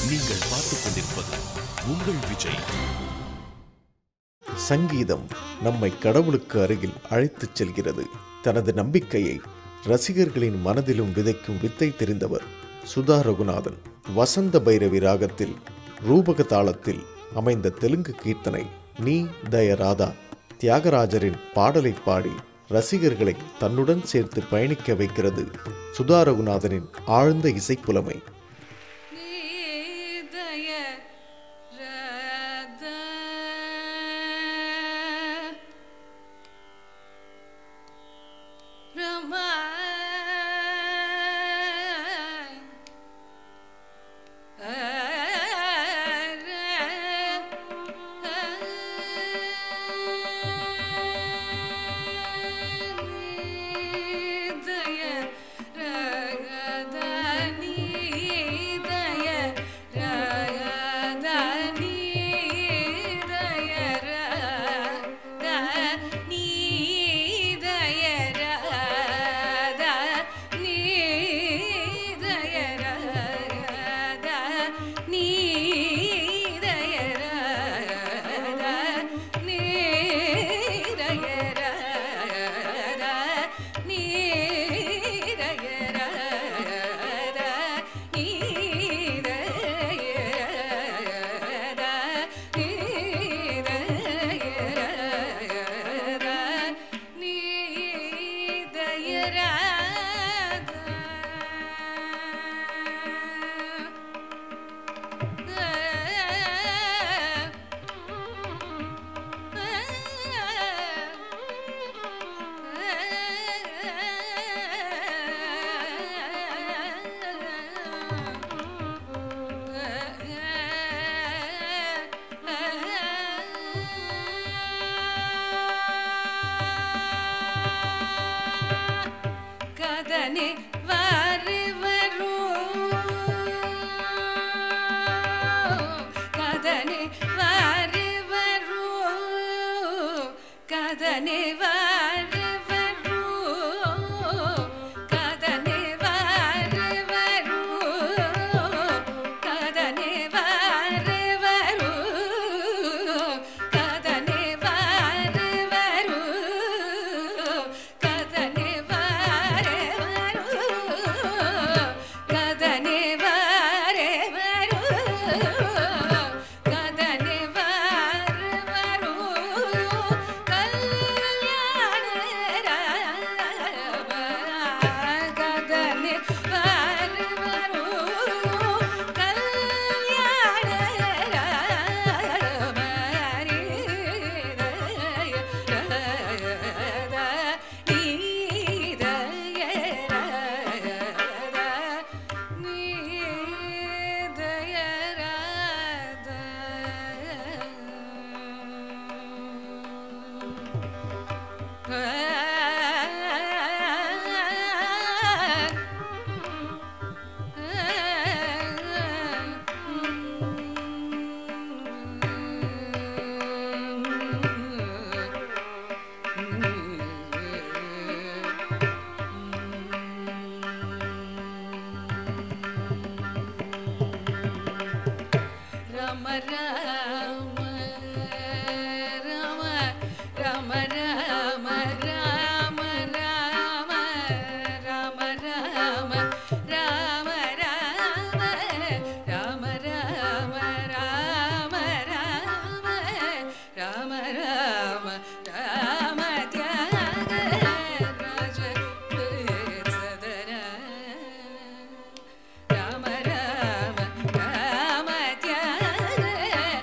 நீங்கள் பார்த்துக் கொண்டிருப்பது உங்கள் விஜய் சங்கீதம் நம்மை கடவுளுக்கு அருகில் அழைத்துச் செல்கிறது தனது நம்பிக்கையை ரசிகர்களின் மனதிலும் விதைக்கும் வித்தை தெரிந்தவர் சுதா ரகுநாதன் வசந்த பைரவி ராகத்தில் ரூபக தாளத்தில் அமைந்த தெலுங்கு கீர்த்தனை நீ தய ராதா தியாகராஜரின் பாடலை பாடி ரசிகர்களை தன்னுடன் சேர்த்து பயணிக்க வைக்கிறது சுதா ரகுநாதனின் ஆழ்ந்த இசைப்புலமை நீதய ரத ரம நீதய ரத நீதய ரத நீதய ரத நீதய ரத நீதய ரத நீதய ரத நீதய ரத நீதய ரத கதனி வாரி வரும் கதனி வாரி வரும் கதனி வாரி வரும் கதனி வாரி வரும் கதனி வாரி வரும் கதனி வாரி வரும் கதனி வாரி வரும் கதனி வாரி வரும் கதனி வாரி வரும் கல்யாண ராம கதனி வாரி வரும் கல்யாண ராம ரம ராம ராம ராம ராம ராம ராம ராம ராம ராம ராம ராம ராம ராம ராம ராம ராம ராம தியாகராஜ சதர ராம ராம ராம தியாக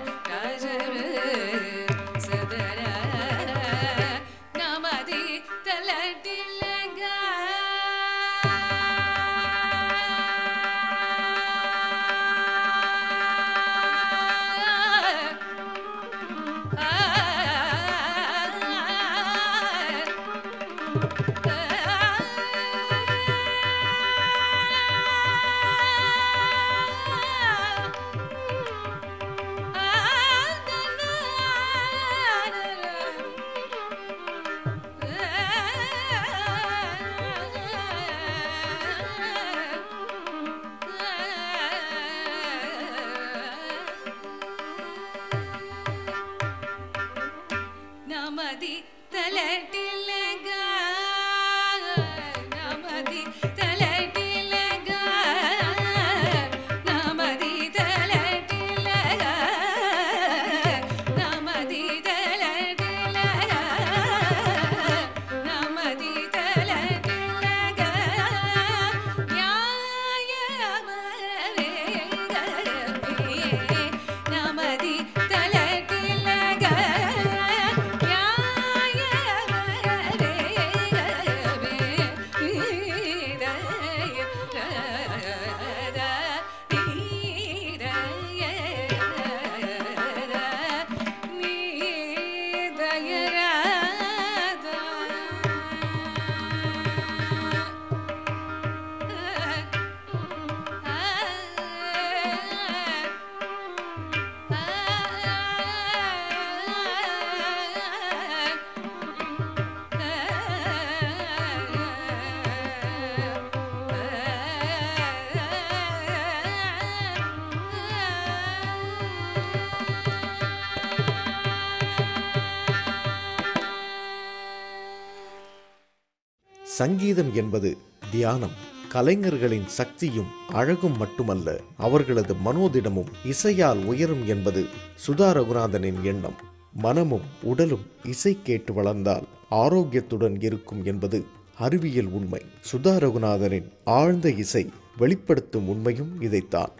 சங்கீதம் என்பது தியானம் கலைஞர்களின் சக்தியும் அழகும் மட்டுமல்ல அவர்களது மனோதிடமும் இசையால் உயரும் என்பது சுதா ரகுநாதனின் எண்ணம் மனமும் உடலும் இசை கேட்டு வளர்ந்தால் ஆரோக்கியத்துடன் இருக்கும் என்பது அறிவியல் உண்மை சுதா ரகுநாதனின் ஆழ்ந்த இசை வெளிப்படுத்தும் உண்மையும் இதைத்தான்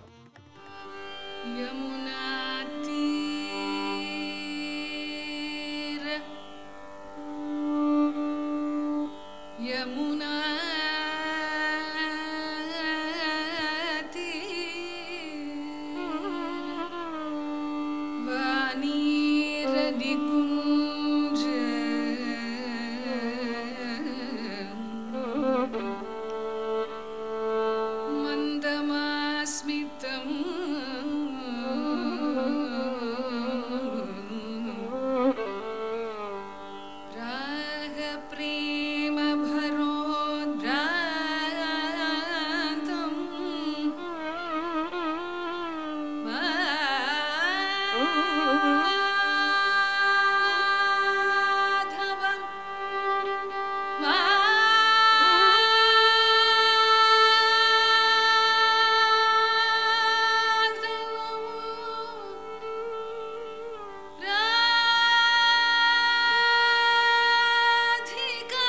यमुना तीर यमुना तीर वानीर निकुंज मन्दमास्मितम् रागप्रेम भरोद्भ्रान्तम् माधवम् राधिका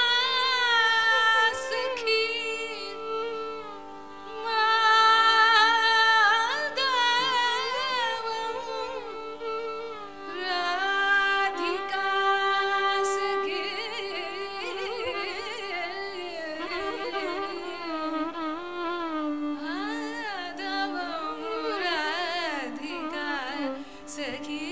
सखी माधवम् राधिका सखी माधवम् राधिका सखी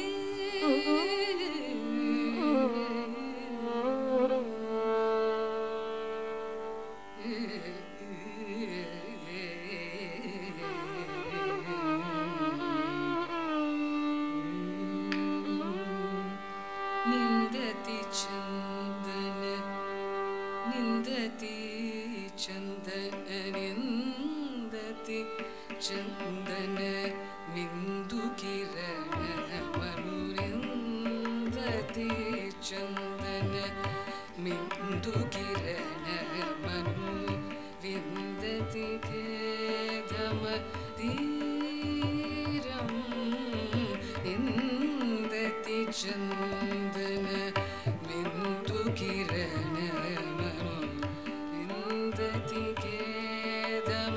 निन्दति चन्दन निन्दति चन्दन निन्दति चन्दन बिन्दुकिरण मनुरिन्दति चन्दन बिन्दुकिरण मनु विन्दति खेदम धीरम् निन्दति चन्दन बिन्दुकिरण मनु निन्दति खेदम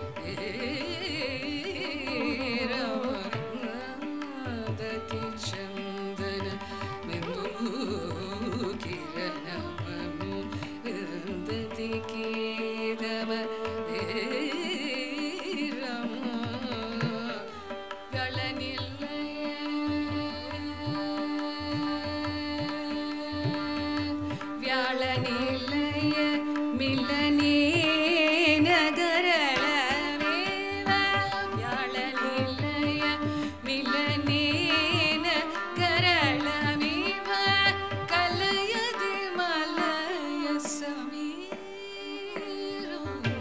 धीरमदति चन्दन बिन्दुकिरण मनु निन्दति खेदम धीरम ವ್ಯಾಳನಿಲ್ಲಯ ಮಿಲನೇ ನಗರಳವೇವ ವ್ಯಾಳನಿಲ್ಲಯ ಮಿಲನೇ ನಗರಳವೇವ ಕಲಯದಿ ಮಲಯ ಸಮೀರು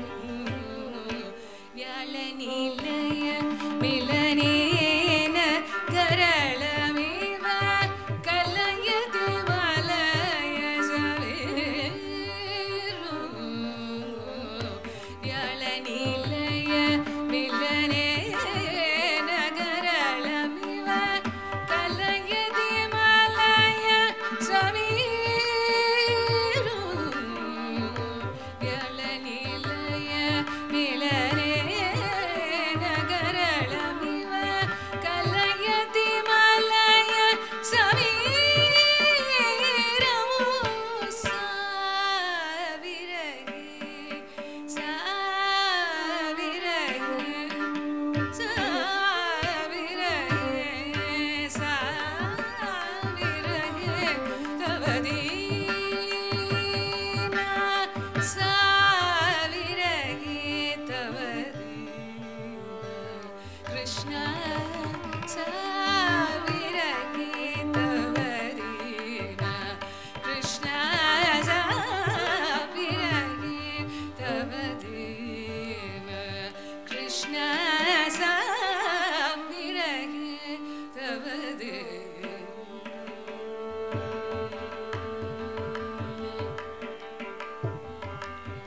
ವ್ಯಾಳನಿಲ್ಲಯ ಮಿಲನೇನ ಗರಳಮೇವ ಕಲಯದಿ ಮಲಯ ಸವೇರು ವ್ಯಾಳನಿಲ್ಲಯ ಮಿಲನೇನ ಗರಳಮೇವ ಕಲಯದಿ ಮಲಯ ಸಮೀರು ವ್ಯಾಳನಿಲ್ಲಯ ಮಿಲನೇ ನಗರಳಮಿವ ಕಲಯತಿ ಮಲಯ ಸಮೀರಮು ಸಾವಿರಗೆ ಸಾವಿರಗೆ ಸಾವಿರಗೆ ಸಾವಿರಗೆ ತವದೀನ ಸಾವಿರಗೆ ತವದೀನ ಕೃಷ್ಣ ಸಾವಿರಗೆ ತವದೀನ ಕೃಷ್ಣ ಸಾವಿರಗೆ ತವದೀನ ಕೃಷ್ಣ ಸಾವಿರಗೆ ತವದೀನ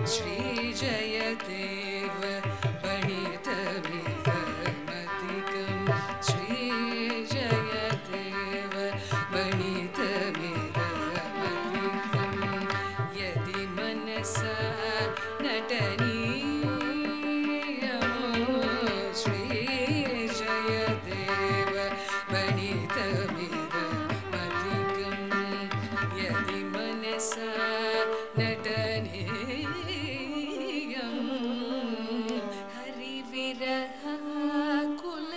श्रीजयदेव गणितविदमतिकं श्रीजयदेव गणितविदमतिकं यदि मनसा नटनीयमो श्रीजयदेव गणितविदमतिकं यदि मनसा नटनीयं हरिविरहाकुल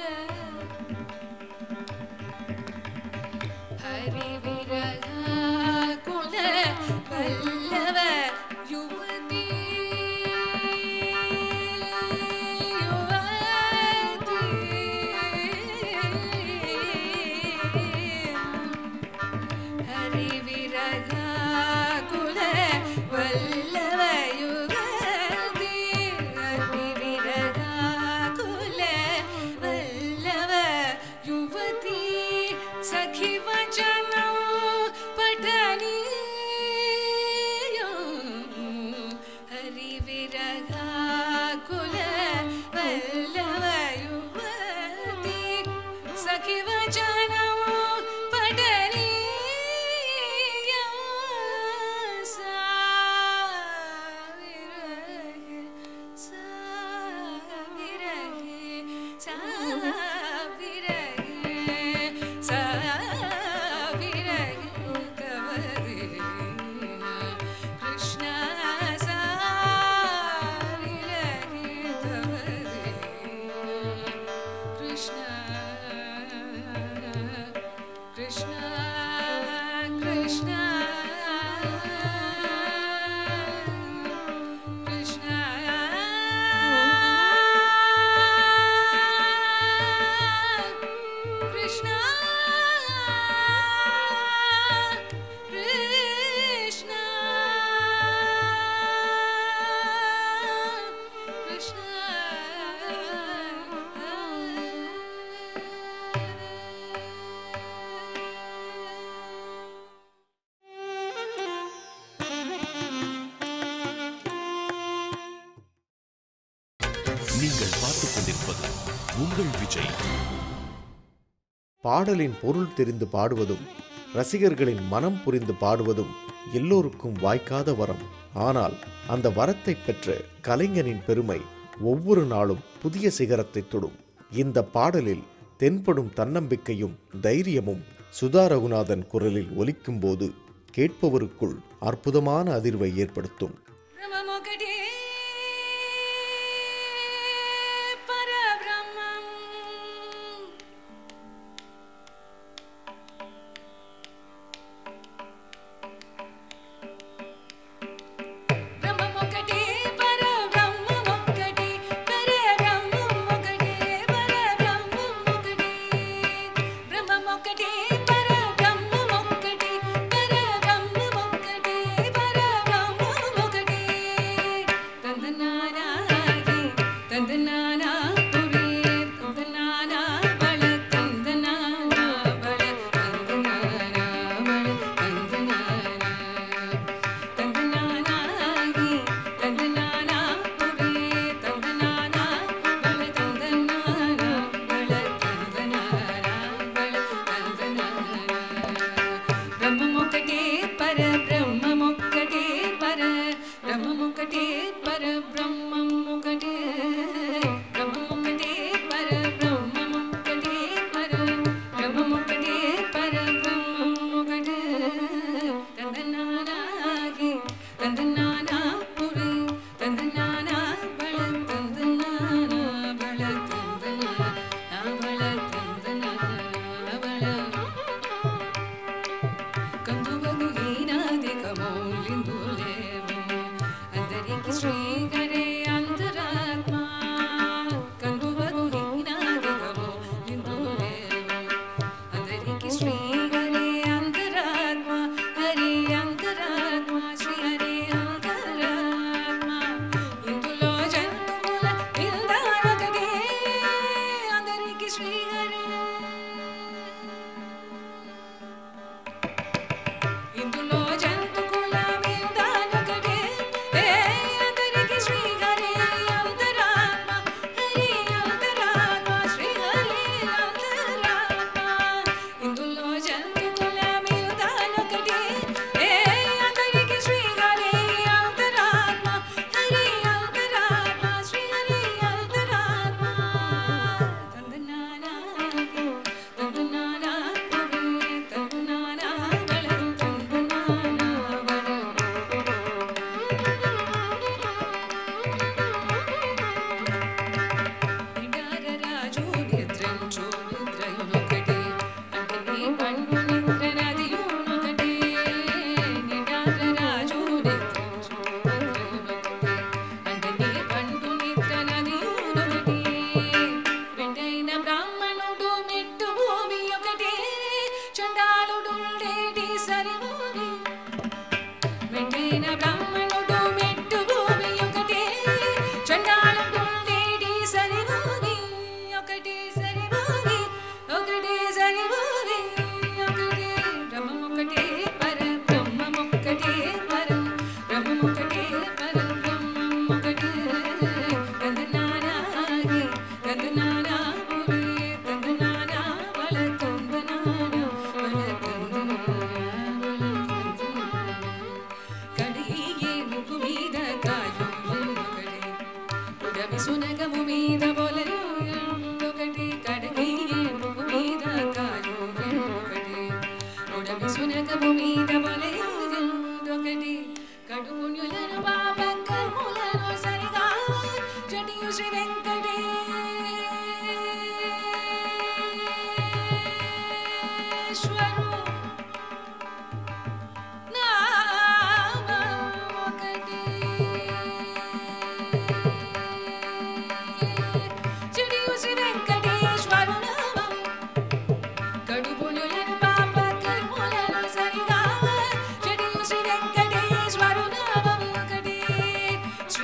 हरिविरहाकुल पल्लव युवती युवती हरिविरगाकुल वल्लवयुगति हरिविरगाकुल वल्लव युवती सखि वचनौ पठनीयो हरिविरगाकुल वल्लव युवती सखि वचनौ पठनीयो साविरगे साविरगे साविरगे साविरगे कवरीना कृष्ण साविरगे कवरीना कृष्ण कृष्ण कृष्ण कृष्ण कृष्ण कृष्ण நீங்கள் பார்த்துக் கொண்டிருப்பது உங்கள் விஜய் பாடலின் பொருள் தெரிந்து பாடுவதும் ரசிகர்களின் மனம் புரிந்து பாடுவதும் எல்லோருக்கும் வாய்க்காத வரம் ஆனால் அந்த வரத்தை பெற்ற கலைஞனின் பெருமை ஒவ்வொரு நாளும் புதிய சிகரத்தை தொடும் இந்த பாடலில் தென்படும் தன்னம்பிக்கையும் தைரியமும் சுதா ரகுநாதன் குரலில் ஒலிக்கும்போது கேட்பவருக்குள் அற்புதமான அதிர்வை ஏற்படுத்தும் ब्रह्ममोकटे परब्रह्मम् ब्रह्ममोकटे परब्रह्ममोकटे परब्रह्ममोकटे परब्रह्ममोकटे ब्रह्ममोकटे परब्रह्ममोकटे परब्रह्ममोकटे परब्रह्ममोकटे तन्दनानागे तन्दनाना पुरे तन्दनाना बळ तन्दनाना बळ तन्दनाना बळ तन्दनाना तन्दनानागे तन्दनाना पुरे तन्दनाना बळ तन्दनाना बळ तन्दनाना बळ तन्दनाना ब्रह्ममुकटे पर ब्रह्ममुकटे पर ब्रह्ममुकटे पर ब्रह्ममुकटे ब्रह्ममुकटे पर ब्रह्ममुकटे पर ब्रह्ममुकटे पर ब्रह्ममुकटे तन्दनानागे तन्दनाना पुरे तन्दनाना बळ तन्दनाना बळ तन्दनाना बळ तन्दनाना बळ కందువగు ఈనాది కమౌలిందులేవు అందరికి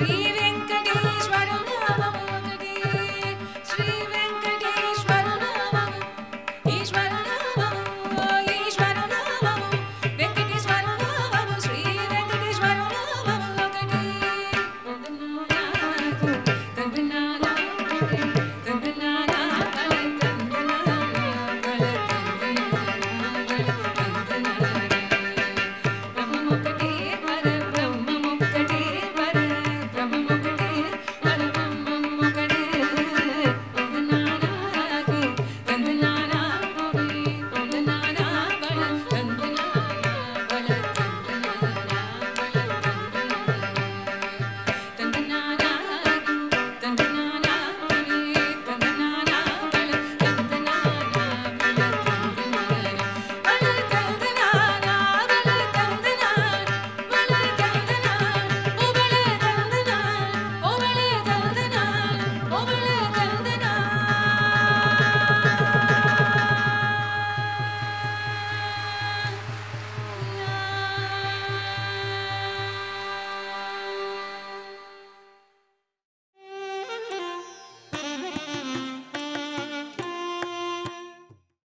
ஸ்ரீ